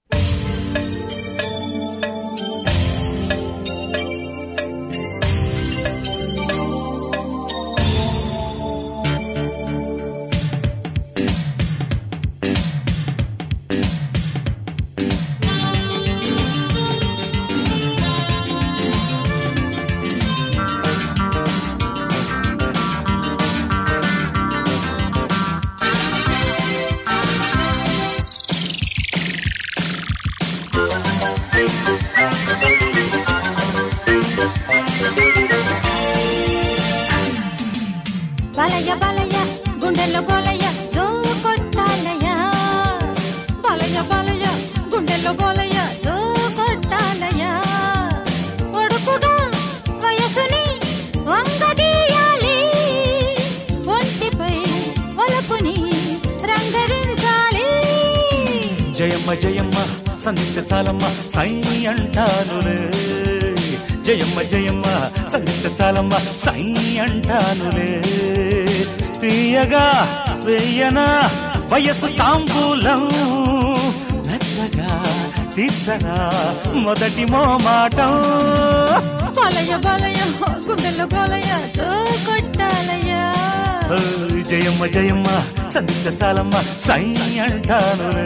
బలయ బలయ గుండెల్లో గోలయ జో కొట్టాలయ బలయ బలయ గుండెల్లో గోలయ జో కొట్టాలయ ఒడుకుగా వయసుని వంగదీయాలి ఒంటిపై ఒలపుని రంగరించాలి జయమ్మ జయమ్మ సంధించ చాలమ్మ సై అంటానులే జయమ్మ జయమ్మ సంధించ చాలమ్మ సై అంటానులే తీయగా వేయనా వయసు తాంబూలం మెత్తగా తీసరా మొదటి మోమాటం బలయ బలయ గుండెల్లో గోలయ జో కొట్టాలయ ఓ, జయమ్మ జయమ్మ సంధించ చాలమ్మ సై అంటానులే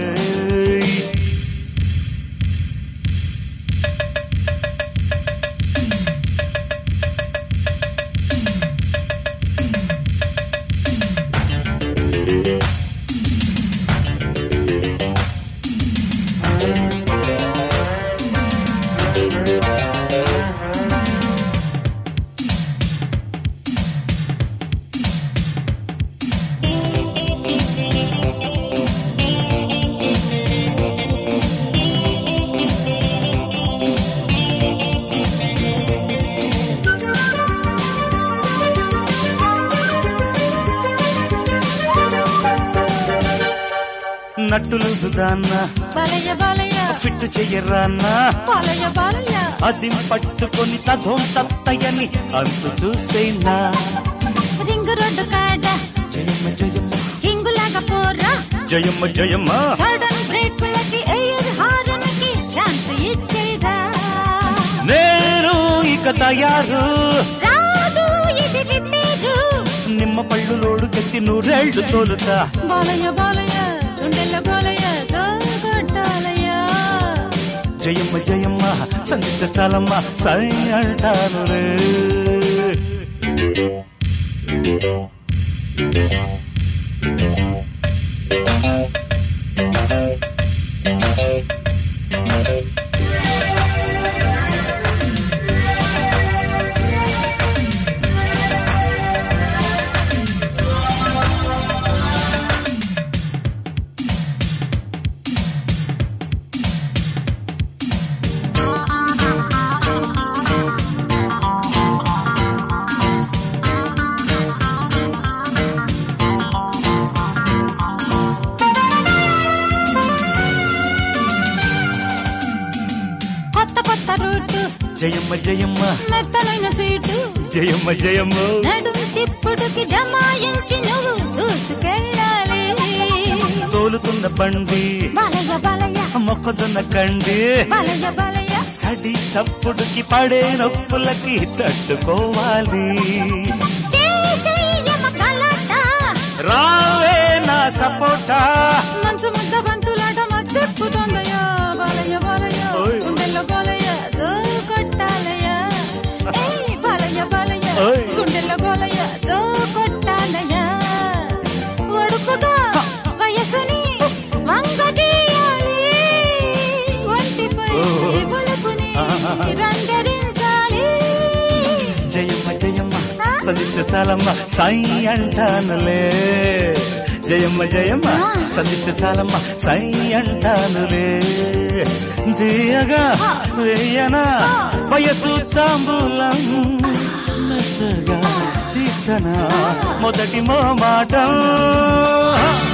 నట్టులు దాన్న బలయ బలయ ఫిట్టు చెయ్యరాన్నా బలయ బలయ అది పట్టుకొని తధోం తత్తయని అంతు చూసేనా రింగు రోడ్డు కాడ జయమ్మ జయమ్మ హింగులాగా పోరా జయమ్మ జయమ్మ సడన్ బ్రేకులకి ఎయిర్ హారన్కి ఛాన్స్ ఇచ్చేదా నేను ఇక తయారు రాదు ఇది రిపేరు నిమ్మ పళ్ళు లోడు కట్టి నూరేళ్లు తోలుతా బాలయ్య బాలయ్య గుండెల్లో గోలయ్య దోగొట్టాలయ్య జయమ్మ జయమ్మ సంధించ చాలమ్మ సై అంటాను రే కొత్త కొత్త రూటు జయమ్మ జయమ్మ మెత్తలైన సీటు జయమ్మ జయమ్మ నడుం తిప్పుడుకి జమాయించి నువ్వు దూసుకెళ్ళాలి తోలుతున్న బండి బాలయ్య బాలయ్య మొక్కదున్న కండి బాలయ్య బాలయ్య సడి చప్పుడుకి పడే నొప్పులకి తట్టుకోవాలి చేసేయమ కలట రావే నా సపోటా మంచు ముద్ద బంతులాట మద్దెక్కుతుందయ్యా బాలయ్య బాలయ్య ఓయ్. గుండెల్లో గోలయ్య దోగొట్టాలయ్య ఏయ్ బాలయ్య బాలయ్య ఓయ్. గుండెల్లో గోలయ్య దోగొట్టాలయ్య ఒడుపుగా వయసుని వంగదీయాలి ఒంటిపై ఓ. బొలుపుని ఆహా. రంగరించాలి జయమ్మ జయమ్మ సంధించ చాలమ్మ సాయి అంటానులే జయమ్మ జయమ్మ సంధించ చాలమ్మ సాయి అంటానులే దియగా వేయనా వయసు తాంబూలం మెత్తగా తీసనా మొదటి మో మాట